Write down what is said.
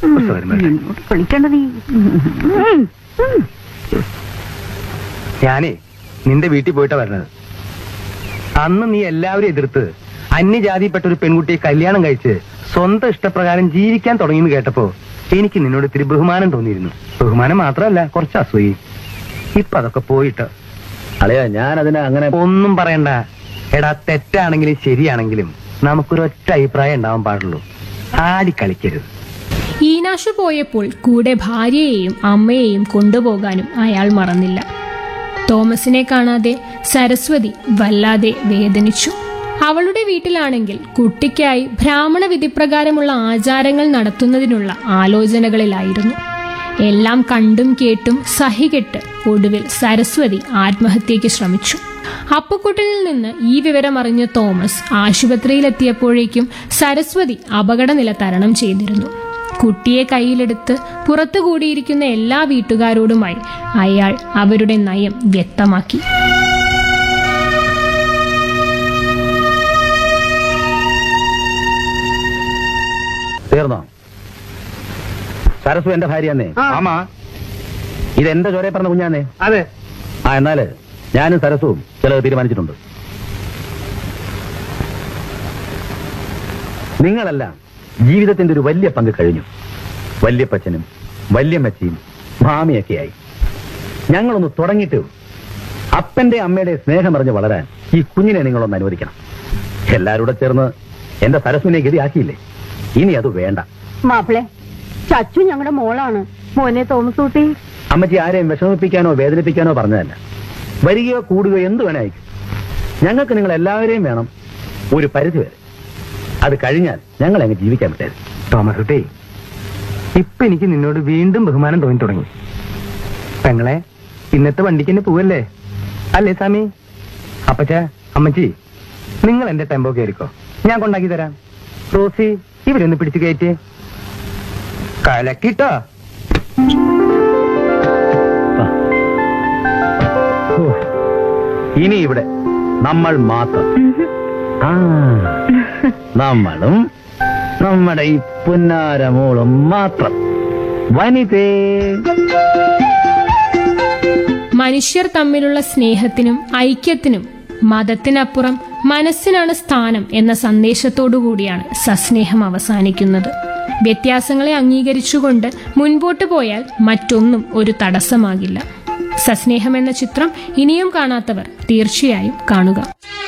പുസ്തകം വരട്ടെ. എന്നോട് കളിക്കണ്ട നീ ഉം. ഉം. ഞാനേ നിന്റെ വീട്ടിൽ പോയിട്ടാ വരണത് അന്ന് നീ എല്ലാവരും എതിർത്ത് അന്യജാതിപ്പെട്ട ഒരു പെൺകുട്ടിയെ കല്യാണം കഴിച്ച് സ്വന്തം ഇഷ്ടപ്രകാരം ജീവിക്കാൻ തുടങ്ങിയെന്ന് കേട്ടപ്പോ എനിക്ക് നിന്നോട് ഇത്തിരി ബഹുമാനം തോന്നിയിരുന്നു ബഹുമാനം മാത്രമല്ല കുറച്ച് അസൂയി ഇപ്പൊ അതൊക്കെ പോയിട്ട് അളയാ ഞാൻ അതിനെ അങ്ങനെ ഒന്നും പറയണ്ട എടാ തെറ്റാണെങ്കിലും ശരിയാണെങ്കിലും നമുക്കൊരൊറ്റ അഭിപ്രായം ഉണ്ടാവാൻ പാടുള്ളൂ ആടി കളിക്കരുത് ഈനാശു പോയപ്പോൾ കൂടെ ഭാര്യയെയും അമ്മയെയും കൊണ്ടുപോകാനും അയാൾ മറന്നില്ല തോമസിനെ കാണാതെ സരസ്വതി വല്ലാതെ വേദനിച്ചു അവളുടെ വീട്ടിലാണെങ്കിൽ കുട്ടിക്കായി ബ്രാഹ്മണ വിധിപ്രകാരമുള്ള ആചാരങ്ങൾ നടത്തുന്നതിനുള്ള ആലോചനകളിലായിരുന്നു എല്ലാം കണ്ടും കേട്ടും സഹികെട്ട് ഒടുവിൽ സരസ്വതി ആത്മഹത്യയ്ക്ക് ശ്രമിച്ചു അപ്പുക്കുട്ടനിൽ നിന്ന് ഈ വിവരം അറിഞ്ഞ തോമസ് ആശുപത്രിയിലെത്തിയപ്പോഴേക്കും സരസ്വതി അപകടനില തരണം ചെയ്തിരുന്നു കുട്ടിയെ കയ്യിലെടുത്ത് പുറത്തു കൂടിയിരിക്കുന്ന എല്ലാ വീട്ടുകാരോടുമായി അയാൾ അവരുടെ നയം വ്യക്തമാക്കി തീർന്നോ സരസു എന്റെ ഭാര്യയാന്നേ ആമാ ഇതെന്റെ ചോരയെ പറഞ്ഞ കുഞ്ഞാന്നേ അതെ ആ എന്നാല് ഞാനും സരസുവും ചിലത് തീരുമാനിച്ചിട്ടുണ്ട് നിങ്ങളെല്ലാം ജീവിതത്തിന്റെ ഒരു വലിയ പങ്ക് കഴിഞ്ഞു വല്യപ്പച്ചനും വല്യമ്മച്ചിയും മാമിയൊക്കെയായി ഞങ്ങളൊന്ന് തുടങ്ങിയിട്ട് അപ്പന്റെ അമ്മയുടെ സ്നേഹം അറിഞ്ഞ് വളരാൻ ഈ കുഞ്ഞിനെ നിങ്ങളൊന്ന് അനുവദിക്കണം എല്ലാവരും കൂടെ ചേർന്ന് എന്റെ സരസുവിനെ ഗതിയാക്കിയില്ലേ ഇനി അത് വേണ്ട മാപ്പിളെ ചച്ചു ഞങ്ങളുടെ മോളാണ് മോനെ തോമസ് കുട്ടി അമ്മച്ചി ആരെയും വിഷമിപ്പിക്കാനോ വേദനിപ്പിക്കാനോ പറഞ്ഞതല്ല വരികയോ കൂടുകയോ എന്ത് വേണേ അയക്കും ഞങ്ങൾക്ക് നിങ്ങൾ എല്ലാവരെയും വേണം ഒരു പരിധി വരെ അത് കഴിഞ്ഞാൽ ഞങ്ങൾ അങ്ങ് ജീവിക്കാൻ പറ്റരുത് തോമസ് കുട്ടി ഇപ്പൊ എനിക്ക് നിന്നോട് വീണ്ടും ബഹുമാനം തോന്നി തുടങ്ങി പെങ്ങളെ ഇന്നത്തെ വണ്ടിക്ക് തന്നെ പോവല്ലേ അല്ലേ സ്വാമി അപ്പച്ച അമ്മച്ചി നിങ്ങൾ എന്റെ ടെമ്പോ കയറിക്കോ ഞാൻ കൊണ്ടാക്കി തരാം റോസി ഇവരൊന്ന് പിടിച്ചു കയറ്റി കലക്കിട്ടോ ഓ, ഇനി ഇവിടെ നമ്മൾ മാത്രം ആ നമ്മളും നമ്മുടെ ഈ പുന്നാരമോളും മാത്രം വനിതേ മനുഷ്യർ തമ്മിലുള്ള സ്നേഹത്തിനും ഐക്യത്തിനും മതത്തിനപ്പുറം മനസ്സിനാണ് സ്ഥാനം എന്ന സന്ദേശത്തോടു കൂടിയാണ് സസ്നേഹം അവസാനിക്കുന്നത് വ്യത്യാസങ്ങളെ അംഗീകരിച്ചുകൊണ്ട് മുൻപോട്ട് പോയാൽ മറ്റൊന്നും ഒരു തടസ്സമാകില്ല സസ്നേഹം എന്ന ചിത്രം ഇനിയും കാണാത്തവർ തീർച്ചയായും കാണുക